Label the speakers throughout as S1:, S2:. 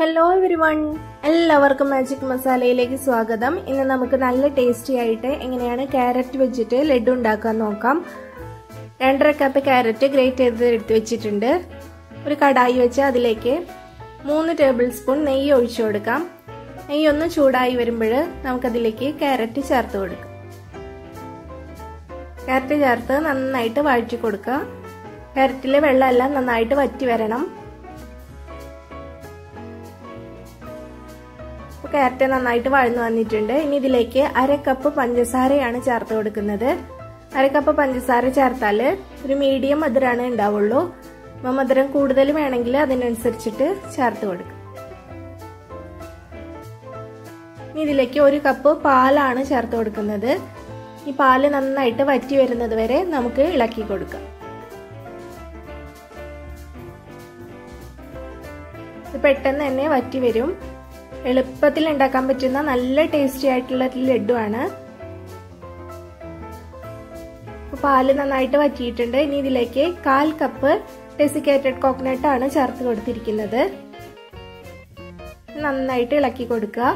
S1: hello everyone എല്ലാവർക്കും magic മസാലയിലേക്ക് സ്വാഗതം ഇന്ന് നമുക്ക് നല്ല ടേസ്റ്റി ആയിട്ട് എങ്ങനെയാണ് ക്യാരറ്റ് വെച്ചിട്ട് ലഡു ഉണ്ടാക്കാൻ നോക്കാം രണ്ടര കപ്പ് ക്യാരറ്റ് ഗ്രേറ്റ് ചെയ്ത് എടുത്ത് വെച്ചിട്ടുണ്ട് ഒരു കടായി വെച്ച് അതിലേക്ക് മൂന്ന് ടേബിൾ സ്പൂൺ നെയ്യ് ഒഴിച്ചു കൊടുക്കാം നെയ്യ് ഒന്ന് ചൂടായി വരുമ്പോൾ നമുക്കതിലേക്ക് ക്യാരറ്റ് ചേർത്ത് കൊടുക്കാം ക്യാരറ്റ് ചേർത്ത് നന്നായിട്ട് വഴറ്റി കൊടുക്കുക ക്യാരറ്റിലെ വെള്ളമെല്ലാം നന്നായിട്ട് വറ്റി വരണം ക്യാരറ്റ് നന്നായിട്ട് വഴന്നു വന്നിട്ടുണ്ട് ഇനി ഇതിലേക്ക് അര കപ്പ് പഞ്ചസാരയാണ് ചേർത്ത് കൊടുക്കുന്നത് അര കപ്പ് പഞ്ചസാര ചേർത്താൽ ഒരു മീഡിയം മധുരമാണ് ഉണ്ടാവുള്ളൂ അപ്പം മധുരം കൂടുതൽ വേണമെങ്കിൽ അതിനനുസരിച്ചിട്ട് ചേർത്ത് കൊടുക്കും ഇനി ഇതിലേക്ക് ഒരു കപ്പ് പാലാണ് ചേർത്ത് കൊടുക്കുന്നത് ഈ പാല് നന്നായിട്ട് വറ്റി വരുന്നത് വരെ നമുക്ക് ഇളക്കി കൊടുക്കാം ഇത് പെട്ടെന്ന് തന്നെ വറ്റി വരും എളുപ്പത്തിൽ ഉണ്ടാക്കാൻ പറ്റുന്ന നല്ല ടേസ്റ്റി ആയിട്ടുള്ള ലഡു ആണ് പാല് നന്നായിട്ട് വറ്റിയിട്ടുണ്ട് ഇനി ഇതിലേക്ക് കാൽ കപ്പ് ഡെസിക്കേറ്റഡ് കോക്കനട്ട് ആണ് ചേർത്ത് കൊടുത്തിരിക്കുന്നത് നന്നായിട്ട് ഇളക്കി കൊടുക്കുക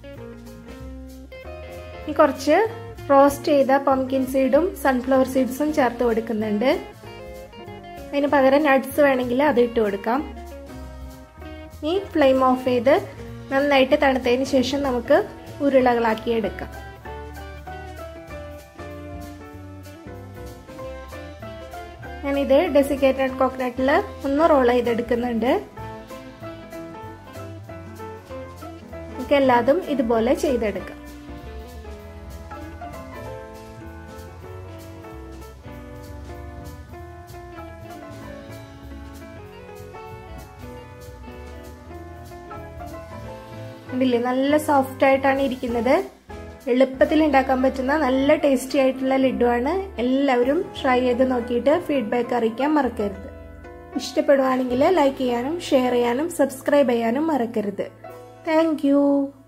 S1: ഇനി കുറച്ച് റോസ്റ്റ് ചെയ്ത പംകിൻ സീഡും സൺഫ്ലവർ സീഡ്സും ചേർത്ത് കൊടുക്കുന്നുണ്ട് അതിന് പകരം നട്ട്സ് വേണമെങ്കിൽ അത് ഇട്ട് കൊടുക്കാം ഇനി ഫ്ലെയിം ഓഫ് ചെയ്ത് നന്നായിട്ട് തണുത്തതിന് ശേഷം നമുക്ക് ഉരുളകളാക്കി എടുക്കാം ഞാനിത് ഡെസിക്കേറ്റഡ് കോക്കനട്ടിൽ ഒന്ന് റോൾ ചെയ്തെടുക്കുന്നുണ്ട് നമുക്ക് എല്ലാതും ഇതുപോലെ ചെയ്തെടുക്കാം കണ്ടില്ലേ നല്ല സോഫ്റ്റ് ആയിട്ടാണ് ഇരിക്കുന്നത് എളുപ്പത്തിൽ ഉണ്ടാക്കാൻ പറ്റുന്ന നല്ല ടേസ്റ്റി ആയിട്ടുള്ള ലഡു ആണ് എല്ലാവരും ട്രൈ ചെയ്ത് നോക്കിയിട്ട് ഫീഡ്ബാക്ക് അറിയിക്കാൻ മറക്കരുത് ഇഷ്ടപ്പെടുവാണെങ്കിൽ ലൈക്ക് ചെയ്യാനും ഷെയർ ചെയ്യാനും സബ്സ്ക്രൈബ് ചെയ്യാനും മറക്കരുത് താങ്ക്